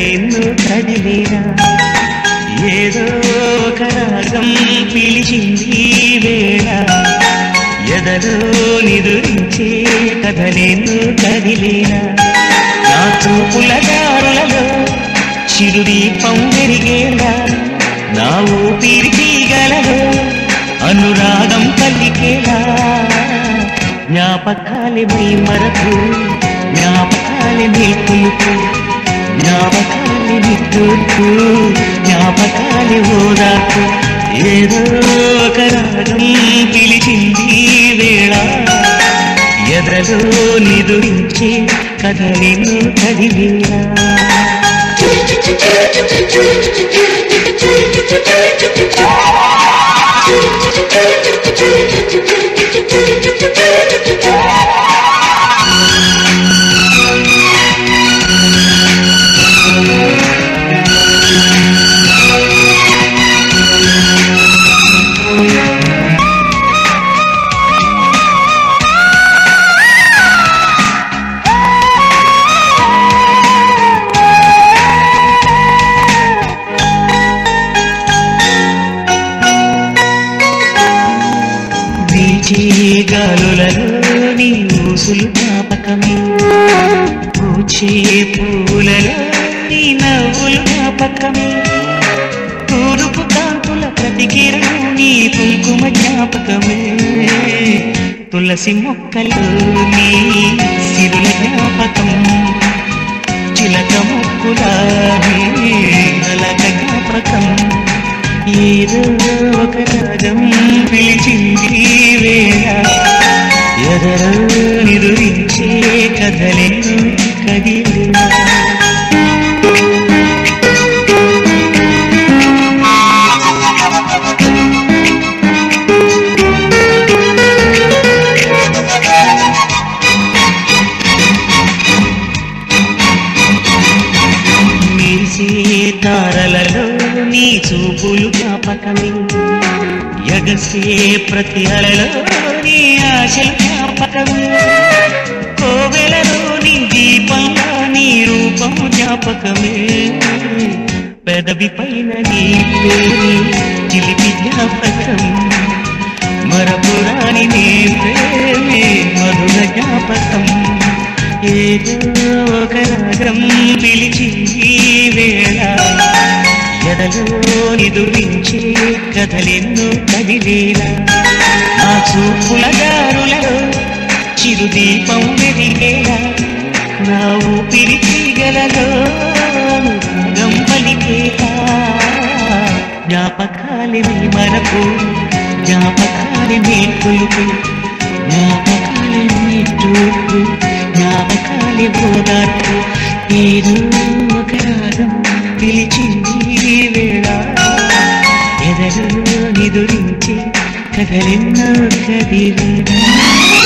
కథలెన్నో కదిలేనా ఏదో ఒక రాగం పిలిచింది ఈ వేళ ఎదలో నిదురించే కథలెన్నో కదిలేనా నా చూపుల దారులలో చిరుదీపం వెలిగేలా నా ఊపిరి తీగలలో అనురాగం పలికేలా జ్ఞాపకాలే మై మరకు జ్ఞాపకాలే నీ పులుపు జ్ఞాపకాలే నీ తూర్పు జ్ఞాపకాలే ఓదాకు ఏదో ఒక రాగం పిలిచింది ఈ వేళ ఎదలో నిదురించే కథలెన్నో కదిలేలా వీచే గాలులలో నీ ఊసులు జ్ఞాపకమే పూచే పూలలో నీ నవ్వులు జ్ఞాపకమే తూరుపు కాంతుల ప్రతికిరణం నీ కుంకుమ జ్ఞాపకమే తులసి మొక్కలు నీ సిరుల జ్ఞాపకం చిలక ముక్కుల నలక జ్ఞాపకం ఏదో ఒక రాగం పిలిచింది ఈ వేళ ఎదరో నిదురించే కథలెన్నో కదిలేనా మెరిసే తారలలో నీ చూపులు జ్ఞాపకమే ఎగసే ప్రతి అలలో నీ ఆశలు జ్ఞాపకమే కోవెలలో నీ దీపంలో నీ రూపం జ్ఞాపకమే పెదవి పైన నీ పేరు చిలిపి జ్ఞాపకం మరపురాని నీ ప్రేమే మధుర జ్ఞాపకం ఏదో ఒక రాగం పిలిచి ఈ వేళ ఎదలో నిదురించే కథలెన్నో కదిలేలా ఆ చూపుల దారులలో చిరుదీపం వెలిగేలా నా ఊపిరి తీగలలో అనురాగం పలికేలా జ్ఞాపకాలి నీ మరపు జ్ఞాపకాలి నీ కొలుపు జ్ఞాపకాలి నీ తూర్పు జ్ఞాపకాలి ఓదార్పు ఏదో ఒక రాగం పిలిచింది ఈ వేళ ఎదలో నిదురించి కథలెన్నో కదిలేనా